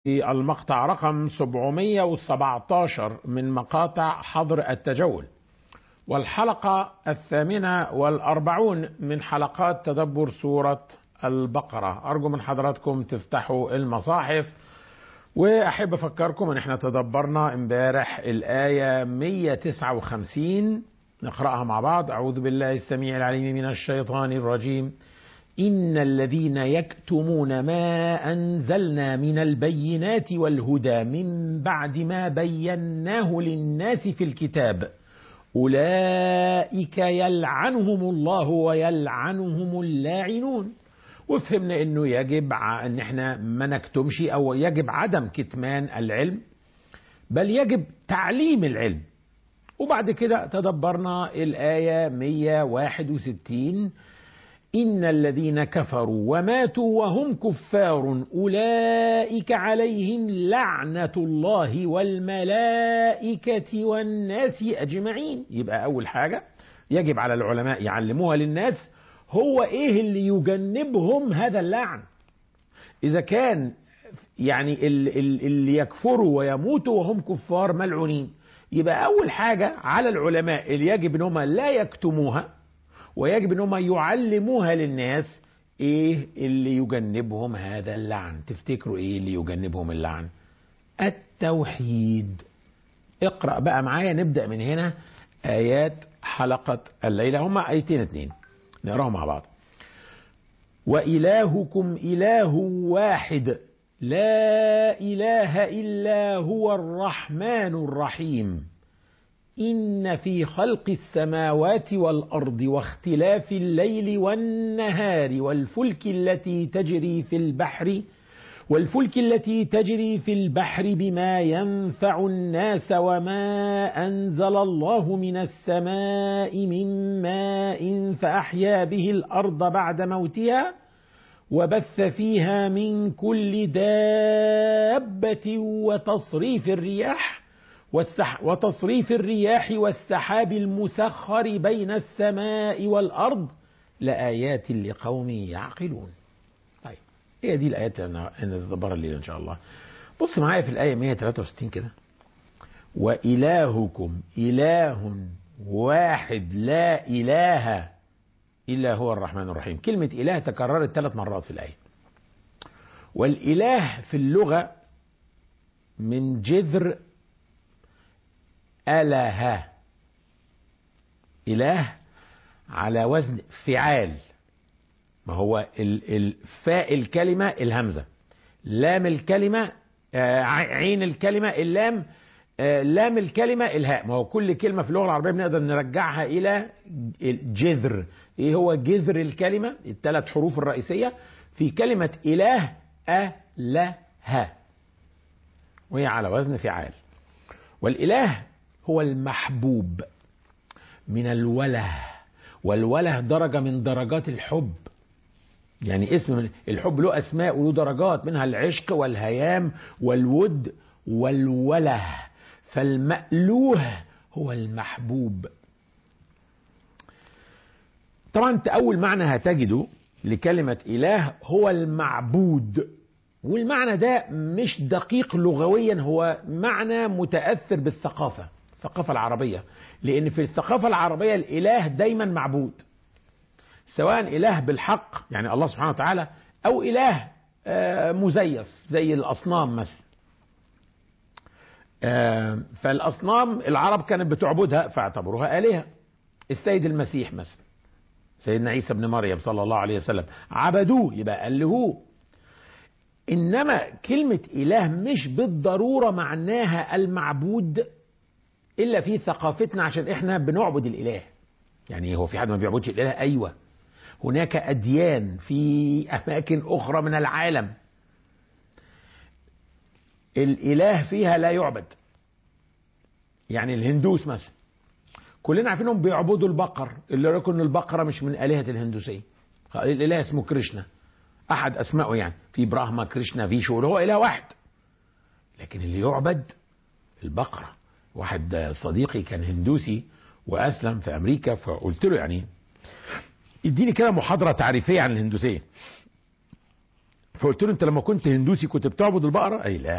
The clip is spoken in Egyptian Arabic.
في المقطع رقم 717 من مقاطع حظر التجول والحلقة الثامنة والأربعون من حلقات تدبر سورة البقرة أرجو من حضراتكم تفتحوا المصاحف وأحب أفكركم أن احنا تدبرنا امبارح الآية 159 نقرأها مع بعض أعوذ بالله السميع العليم من الشيطان الرجيم إن الذين يكتمون ما أنزلنا من البينات والهدى من بعد ما بيناه للناس في الكتاب أولئك يلعنهم الله ويلعنهم اللاعنون وفهمنا انه يجب ان احنا ما نكتمش او يجب عدم كتمان العلم بل يجب تعليم العلم وبعد كده تدبرنا الآية 161 إن الذين كفروا وماتوا وهم كفار أولئك عليهم لعنة الله والملائكة والناس أجمعين يبقى أول حاجة يجب على العلماء يعلموها للناس هو إيه اللي يجنبهم هذا اللعن إذا كان يعني اللي يكفروا ويموتوا وهم كفار ملعونين يبقى أول حاجة على العلماء اللي يجب أنهم لا يكتموها ويجب أنهم يعلموها للناس إيه اللي يجنبهم هذا اللعن تفتكروا إيه اللي يجنبهم اللعن التوحيد اقرأ بقى معايا نبدأ من هنا آيات حلقة الليلة هما آيتين اتنين نقراهم مع بعض وإلهكم إله واحد لا إله إلا هو الرحمن الرحيم إن في خلق السماوات والأرض واختلاف الليل والنهار والفلك التي تجري في البحر والفلك التي تجري في البحر بما ينفع الناس وما أنزل الله من السماء من ماء فأحيا به الأرض بعد موتها وبث فيها من كل دابة وتصريف الرياح والسح وتصريف الرياح والسحاب المسخر بين السماء والأرض لآيات لقوم يعقلون طيب هي دي الآيات اللي نتدبرها الليلة إن شاء الله بص معايا في الآية 163 كده وإلهكم إله واحد لا إله إلا هو الرحمن الرحيم كلمة إله تكررت ثلاث مرات في الآية والإله في اللغة من جذر أله إله على وزن فعال ما هو الفاء الكلمة الهمزة لام الكلمة عين الكلمة اللام لام الكلمة الهاء ما هو كل كلمة في اللغة العربية بنقدر نرجعها إلى جذر إيه هو جذر الكلمة الثلاث حروف الرئيسية في كلمة إله أله وهي على وزن فعال والإله هو المحبوب من الوله والوله درجة من درجات الحب يعني اسم من الحب له أسماء وله درجات منها العشق والهيام والود والوله فالمألوه هو المحبوب طبعا انت اول معنى هتجده لكلمة اله هو المعبود والمعنى ده مش دقيق لغويا هو معنى متأثر بالثقافة الثقافة العربية لان في الثقافة العربية الاله دايما معبود سواء اله بالحق يعني الله سبحانه وتعالى او اله مزيف زي الاصنام مثلا فالأصنام العرب كانت بتعبدها فاعتبروها آلهة السيد المسيح مثلا سيدنا عيسى بن مريم صلى الله عليه وسلم عبدوه يبقى ألهوه إنما كلمة إله مش بالضرورة معناها المعبود إلا في ثقافتنا عشان إحنا بنعبد الإله يعني هو في حد ما بيعبدش الإله أيوة هناك أديان في أماكن أخرى من العالم الاله فيها لا يعبد يعني الهندوس مثلا كلنا عارفينهم بيعبدوا البقر اللي ركن البقره مش من الهه الهندوسيه الاله اسمه كريشنا احد اسمائه يعني في براهما كريشنا فيشو هو اله واحد لكن اللي يعبد البقره واحد صديقي كان هندوسي واسلم في امريكا فقلت له يعني اديني كده محاضره تعريفيه عن الهندوسيه فقلت له انت لما كنت هندوسي كنت بتعبد البقره اي لا